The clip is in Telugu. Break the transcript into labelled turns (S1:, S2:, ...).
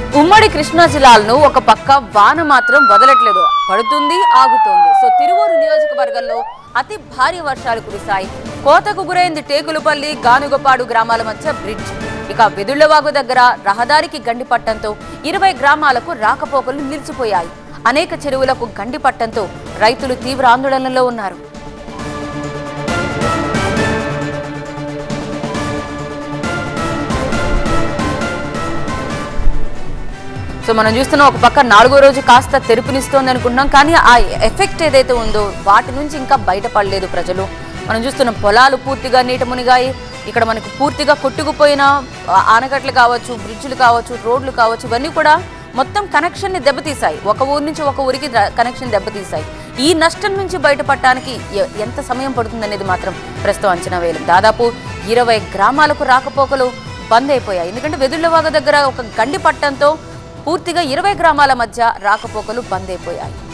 S1: ఉమ్మడి కృష్ణా జిల్లాలను ఒక పక్క వాన మాత్రం వదలట్లేదు పడుతుంది ఆగుతోంది సో తిరువూరు నియోజకవర్గంలో అతి భారీ వర్షాలు కురిశాయి కోతకు గురైంది టేకులపల్లి గానుగపాడు గ్రామాల మధ్య బ్రిడ్జ్ ఇక వెదుళ్లవాగు దగ్గర రహదారికి గండి పట్టంతో ఇరవై గ్రామాలకు రాకపోకలు నిలిచిపోయాయి అనేక చెరువులకు గండి పట్టంతో రైతులు తీవ్ర ఆందోళనలో ఉన్నారు సో మనం చూస్తున్న ఒక పక్క నాలుగో రోజు కాస్త తెరుపునిస్తోంది అనుకుంటున్నాం కానీ ఆ ఎఫెక్ట్ ఏదైతే ఉందో వాటి నుంచి ఇంకా బయటపడలేదు ప్రజలు మనం చూస్తున్న పొలాలు పూర్తిగా నీట మునిగాయి ఇక్కడ మనకు పూర్తిగా కొట్టుకుపోయిన ఆ, ఆనకట్లు కావచ్చు బ్రిడ్జ్లు కావచ్చు రోడ్లు కావచ్చు ఇవన్నీ కూడా మొత్తం కనెక్షన్ ని దెబ్బతీశాయి ఒక ఊరి నుంచి ఒక ఊరికి కనెక్షన్ దెబ్బతీశాయి ఈ నష్టం నుంచి బయటపడటానికి ఎ- ఎంత సమయం పడుతుందనేది మాత్రం ప్రస్తుతం అంచనా వేయలేం దాదాపు ఇరవై గ్రామాలకు రాకపోకలు బంద్ అయిపోయాయి ఎందుకంటే వెదుళ్ళవాగ దగ్గర ఒక గండి పట్టంతో పూర్తిగా ఇరవై గ్రామాల మధ్య రాకపోకలు బంద్ అయిపోయాయి